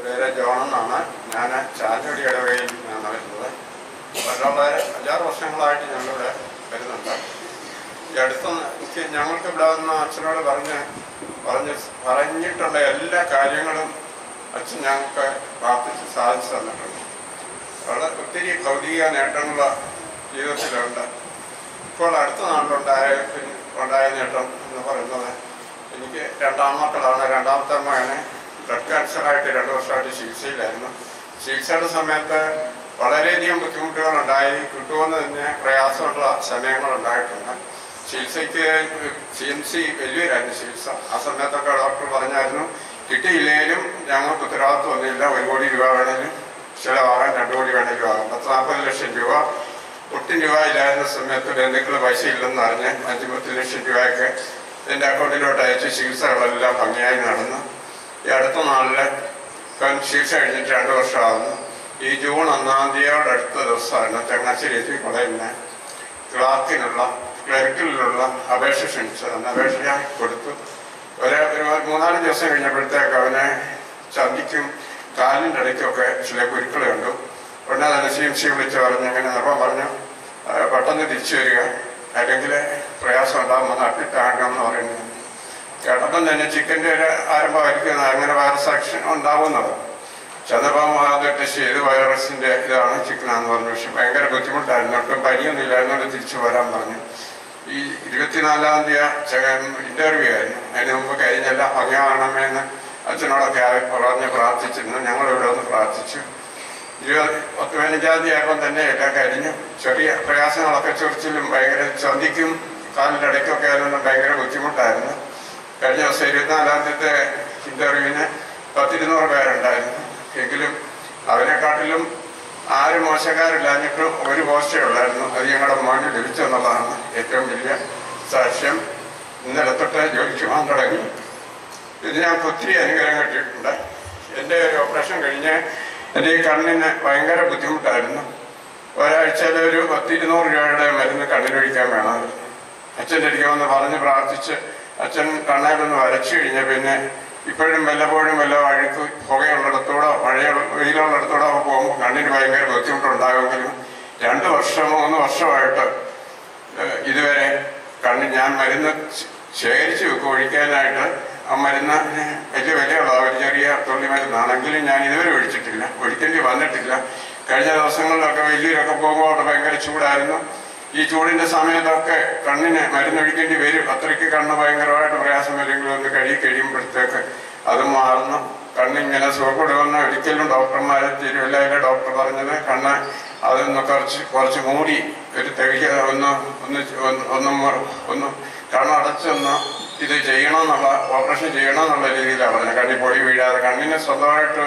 പേര് ജോൺ എന്നാണ് ഞാൻ ചാലക്കുടി ഇടവകയിൽ നിന്നാണ് വരുന്നത് വളരെ അഞ്ചാറ് വർഷങ്ങളായിട്ട് ഞങ്ങളിവിടെ വരുന്നുണ്ട് ഈ അടുത്ത എനിക്ക് ഞങ്ങൾക്ക് ഇവിടെ വന്ന അച്ഛനോട് പറഞ്ഞ് പറഞ്ഞ് പറഞ്ഞിട്ടുള്ള എല്ലാ കാര്യങ്ങളും അച്ഛൻ ഞങ്ങൾക്ക് പ്രാർത്ഥിച്ച് സാധിച്ചു തന്നിട്ടുണ്ട് വളരെ ഒത്തിരി ഭൗതിക നേട്ടങ്ങൾ ജീവിതത്തിലുണ്ട് ഇപ്പോൾ അടുത്ത നാട്ടിലുണ്ടായ പിന്നെ ഉണ്ടായ നേട്ടം എന്ന് പറയുന്നത് എനിക്ക് രണ്ടാം മക്കളാണ് രണ്ടാമത്തെ മകന് ബ്ലഡ് ക്യാൻസറായിട്ട് രണ്ട് വർഷമായിട്ട് ചികിത്സയിലായിരുന്നു ചികിത്സയുടെ സമയത്ത് വളരെയധികം ബുദ്ധിമുട്ടുകളുണ്ടായി കിട്ടുമെന്ന് തന്നെ പ്രയാസമുള്ള സമയങ്ങളുണ്ടായിട്ടുണ്ട് ചികിത്സയ്ക്ക് സി എം സി വലിയൊരായിരുന്നു ചികിത്സ ആ സമയത്തൊക്കെ ഡോക്ടർ പറഞ്ഞായിരുന്നു കിട്ടിയില്ലെങ്കിലും ഞങ്ങൾക്ക് ഉത്തരവാദിത്വം ഒന്നുമില്ല ഒരു കോടി രൂപ വേണേലും ചിലവാകാൻ രണ്ട് കോടി വേണേലും ആകാം പത്ത് നാൽപ്പത് ലക്ഷം രൂപ ഒട്ടും രൂപ ഇല്ലായിരുന്ന സമയത്ത് ബന്ധുക്കൾ പൈസ ഇല്ലെന്ന് അറിഞ്ഞ് അഞ്ച് പത്ത് ലക്ഷം രൂപയൊക്കെ എൻ്റെ അക്കൗണ്ടിലോട്ട് അയച്ച് ചികിത്സകളെല്ലാം ഭംഗിയായി നടന്നു ഈ അടുത്ത നാളില് ഇപ്പം ചികിത്സ കഴിഞ്ഞിട്ട് രണ്ട് വർഷമാകുന്നു ഈ ജൂൺ ഒന്നാം തീയതിയോട് അടുത്ത ദിവസമാണ് ചങ്ങനാശ്ശേരി എത്തി കോളേജിന് ക്ലാർക്കിനുള്ള ക്ലർക്കിലുള്ള അപേക്ഷ ക്ഷണിച്ചത് അന്ന് അപേക്ഷ ഞാൻ കൊടുത്തു ഒരു ഒരു മൂന്നാല് ദിവസം കഴിഞ്ഞപ്പോഴത്തേക്ക് അവനെ ചന്തിക്കും കാലിൻ്റെ ഇടയ്ക്കൊക്കെ ചില കുരുക്കൾ കണ്ടു ഉടനെ തന്നെ സി എം സി വിളിച്ച് പറഞ്ഞു ഇങ്ങനെ നിർമ്മം പറഞ്ഞു "ആ, പെട്ടെന്ന് തിരിച്ചു വരിക അല്ലെങ്കിൽ പ്രയാസം ഉണ്ടാകുമ്പോൾ അഡ്മിറ്റ് ആകണം എന്ന് പറയുന്നത് കേട്ടപ്പം തന്നെ ചിക്കൻ്റെ ഒരു ആരംഭമായിരിക്കും അങ്ങനെ വൈറസ് ആക്ഷൻ ഉണ്ടാവുന്നത് ചെന്നപ്പം അത് ടെസ്റ്റ് ചെയ്ത് വൈറസിന്റെ ഇതാണ് ചിക്കനാന്ന് പറഞ്ഞു പക്ഷെ ഭയങ്കര ബുദ്ധിമുട്ടായിരുന്നു ഒട്ടും പനിയൊന്നും ഇല്ലായിരുന്നോണ്ട് തിരിച്ചു വരാൻ പറഞ്ഞു ഈ ഇരുപത്തിനാലാം തീയതി ഇന്റർവ്യൂ ആയിരുന്നു അതിന് മുമ്പ് കഴിഞ്ഞല്ല ഭംഗിയാകണമെന്ന് അച്ഛനോടൊക്കെ ആ- പറഞ്ഞ് പ്രാർത്ഥിച്ചിരുന്നു ഞങ്ങൾ ഇവിടെ ഒന്ന് പ്രാർത്ഥിച്ചു ഇരുപത് പത്ത് പതിനഞ്ചാം തീയതി ആയപ്പം തന്നെ എല്ലാം കഴിഞ്ഞു ചെറിയ പ്രയാസങ്ങളൊക്കെ ചൊറിച്ചിലും ഭയങ്കര ചന്തിക്കും കാലിൻ്റെ ഇടയ്ക്കൊക്കെ ആയതുകൊണ്ട് ഭയങ്കര ബുദ്ധിമുട്ടായിരുന്നു കഴിഞ്ഞ ദിവസം ഇരുപത്തിനാലാം തീയതി ഇന്റർവ്യൂവിന് പത്തിരുന്നൂറ് പേരുണ്ടായിരുന്നു എങ്കിലും അവരെക്കാട്ടിലും ആരും മോശക്കാരില്ലാഞ്ഞിട്ടും ഒരു പോസ്റ്റേ ഉള്ളായിരുന്നു അത് ഞങ്ങളുടെ മോന് ലഭിച്ചു എന്നുള്ളതാണ് ഏറ്റവും വലിയ സാക്ഷ്യം ഇന്നലെ തൊട്ട് ജോലിക്ക് പോകാൻ തുടങ്ങി ഇത് ഞങ്ങൾക്ക് ഒത്തിരി അനുഗ്രഹം കിട്ടിയിട്ടുണ്ട് എൻ്റെ ഒരു ഓപ്പറേഷൻ കഴിഞ്ഞ് എൻ്റെ ഈ കണ്ണിന് ഭയങ്കര ബുദ്ധിമുട്ടായിരുന്നു ഒരാഴ്ചയിൽ ഒരു പത്തിരുന്നൂറ് രൂപയുടെ മരുന്ന് കണ്ണിനൊഴിക്കാൻ വേണമായിരുന്നു അച്ഛൻ്റെ അടുക്കൽ വന്ന് പറഞ്ഞ് പ്രാർത്ഥിച്ച് അച്ഛൻ കണ്ണാലൊന്ന് വരച്ചു കഴിഞ്ഞ പിന്നെ ഇപ്പോഴും വല്ലപ്പോഴും വല്ല അഴുക്ക് പുകയുള്ളിടത്തൂടോ മഴയുള്ള വെയിലുള്ളിടത്തൂടോ ഒക്കെ പോകുമ്പോൾ കണ്ണിന് ഭയങ്കര ബുദ്ധിമുട്ടുണ്ടാകുമെങ്കിലും രണ്ട് വർഷം മൂന്ന് വർഷമായിട്ട് ഏഹ് ഇതുവരെ കണ്ണിൽ ഞാൻ മരുന്ന് ശ- ശേഖരിച്ച് വെക്കും ഒഴിക്കാനായിട്ട് ആ മരുന്ന് വലിയ വിലയുള്ള ഒരു ചെറിയ തുള്ളി മരുന്നാണെങ്കിലും ഞാൻ ഇതുവരെ ഒഴിച്ചിട്ടില്ല ഒഴിക്കേണ്ടി വന്നിട്ടില്ല കഴിഞ്ഞ ദിവസങ്ങളിലൊക്കെ വലിയൊരൊക്കെ പോകുമ്പോൾ അവിടെ ഭയങ്കര ചൂടായിരുന്നു ഈ ചൂടിന്റെ സമയത്തൊക്കെ കണ്ണിന് മരുന്നൊഴിക്കേണ്ടി വരും അത്രയ്ക്ക് കണ്ണ് ഭയങ്കരമായിട്ട് പ്രയാസം വരെങ്കിലും ഒന്ന് കഴുകി കഴിയുമ്പോഴത്തേക്ക് അത് മാറുന്നു കണ്ണിങ്ങനെ സുഖപ്പെടുമെന്ന് ഒരിക്കലും ഡോക്ടർമാരെ തിരുവല്ലയിലെ ഡോക്ടർ പറഞ്ഞത് കണ്ണ് അതൊന്ന് കുറച്ച് കുറച്ച് മൂടി ഒരു തെളിയ ഒന്ന് ഒന്ന് ഒന്ന് ഒന്ന് മു- ഒന്ന് കണ്ണടച്ചൊന്ന് ഇത് ചെയ്യണമെന്നുള്ള ഓപ്പറേഷൻ ചെയ്യണമെന്നുള്ള രീതിയിലാണ് പറഞ്ഞത് കണ്ണിൽ പൊടി വീഴാതെ കണ്ണിന് സ്വന്തമായിട്ട്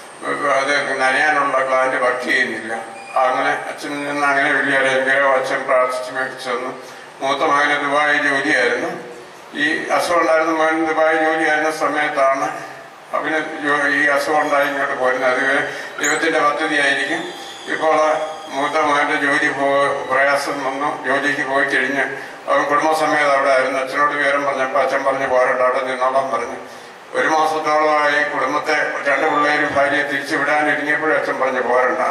അത് നനയാനുള്ള പ്ലാന്റ് വർക്ക് ചെയ്യുന്നില്ല അങ്ങനെ അച്ഛൻ നിന്ന് അങ്ങനെ വലിയ അനുഗ്രഹം അച്ഛൻ പ്രാർത്ഥിച്ച് മേടിച്ചു തന്നു മൂത്ത മകന് ദുബായ് ജോലിയായിരുന്നു ഈ അസുഖം ഉണ്ടായിരുന്ന മകൻ ദുബായ് ജോലിയായിരുന്ന സമയത്താണ് അവന് ജോ- ഈ അസുഖം ഉണ്ടായി ഇങ്ങോട്ട് പോരുന്നത് അത് ദൈവത്തിന്റെ പദ്ധതിയായിരിക്കും ഇപ്പോൾ മൂത്ത മകന്റെ ജോലി പോ പ്രയാസം വന്നു ജോലിക്ക് പോയി കഴിഞ്ഞ് അവൻ കുടുംബസമേതം അവിടെ ആയിരുന്നു അച്ഛനോട് വിവരം പറഞ്ഞപ്പോൾ അച്ഛൻ പറഞ്ഞ് പോരണ്ട അവിടെ നിന്നോളാൻ പറഞ്ഞു ഒരു മാസത്തോളമായി കുടുംബത്തെ രണ്ട് പിള്ളേരും ഭാര്യയെ തിരിച്ചു വിടാൻ ഇറങ്ങിയപ്പോഴും അച്ഛൻ പറഞ്ഞു പോരണ്ട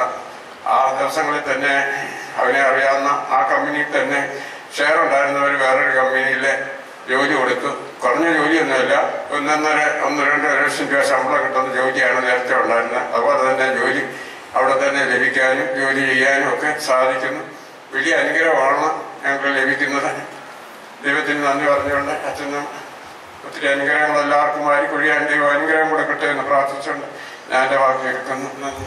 ആ ദിവസങ്ങളിൽ തന്നെ അവനെ അറിയാവുന്ന ആ കമ്പനിയിൽ തന്നെ ഷെയർ ഉണ്ടായിരുന്നവർ വേറൊരു കമ്പനിയിലെ ജോലി കൊടുത്തു കുറഞ്ഞ ജോലിയൊന്നുമില്ല ഒന്നൊന്നര ഒന്ന് രണ്ട് ലക്ഷം രൂപ ശമ്പളം കിട്ടുന്ന ജോലിയാണ് നേരത്തെ ഉണ്ടായിരുന്നത് അതുപോലെ തന്നെ ജോലി അവിടെ തന്നെ ലഭിക്കാനും ജോലി ചെയ്യാനും ഒക്കെ സാധിക്കുന്നു വലിയ അനുഗ്രഹമാണ് ഞങ്ങൾക്ക് ലഭിക്കുന്നത് ദൈവത്തിന് നന്ദി പറഞ്ഞുകൊണ്ട് അച്ഛനും ഒത്തിരി അനുഗ്രഹങ്ങൾ എല്ലാവർക്കും വാരിക്കൊഴിയാൻ ദൈവം അനുഗ്രഹം കൊടുക്കട്ടെ എന്ന് പ്രാർത്ഥിച്ചുകൊണ്ട് ഞാൻ എൻ്റെ വാക്ക് കേൾക്കുന്നു നന്ദി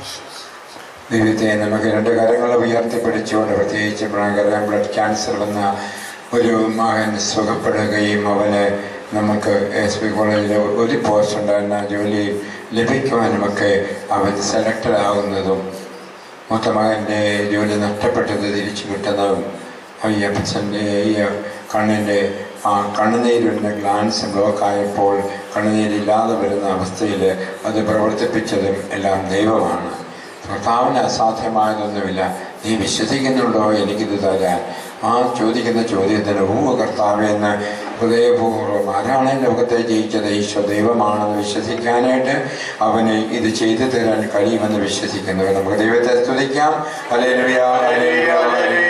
ദൈവത്തെ നമുക്ക് രണ്ട് കരങ്ങൾ ഉയർത്തിപ്പിടിച്ചുകൊണ്ട് പ്രത്യേകിച്ച് പ്രാങ്കരം ബ്ലഡ് ക്യാൻസർ വന്ന ഒരു മകൻ സുഖപ്പെടുകയും അവന് നമുക്ക് എസ് പി കോളേജിൽ ഒരു പോസ്റ്റ് ഉണ്ടായിരുന്ന ജോലി ലഭിക്കുവാനുമൊക്കെ അവൻ സെലക്റ്റഡ് ആകുന്നതും മൂത്ത മകൻ്റെ ജോലി നഷ്ടപ്പെട്ടത് തിരിച്ചു കിട്ടുന്നതും ഈ അപ്പച്ചൻ്റെ ഈ കണ്ണിൻ്റെ ആ കണ്ണുനീരിൻ്റെ ഗ്ലാൻസ് ബ്ലോക്ക് ആയപ്പോൾ കണ്ണുനീരില്ലാതെ വരുന്ന അവസ്ഥയിൽ അത് പ്രവർത്തിപ്പിച്ചതും എല്ലാം ദൈവമാണ് കർത്താവിന് അസാധ്യമായതൊന്നുമില്ല നീ വിശ്വസിക്കുന്നുണ്ടോ എനിക്കിത് തരാൻ ആ ചോദിക്കുന്ന ചോദ്യത്തിന് ഓ കർത്താവ് എന്ന് ഹൃദയപൂർവ്വം ആരാണ് ലോകത്തെ ജയിച്ചത് ഈശോ ദൈവമാണെന്ന് വിശ്വസിക്കാനായിട്ട് അവന് ഇത് ചെയ്തു തരാൻ കഴിയുമെന്ന് വിശ്വസിക്കുന്നു നമുക്ക് ദൈവത്തെ സ്തുതിക്കാം ഹല്ലേലൂയ ഹല്ലേലൂയ ഹല്ലേലൂയ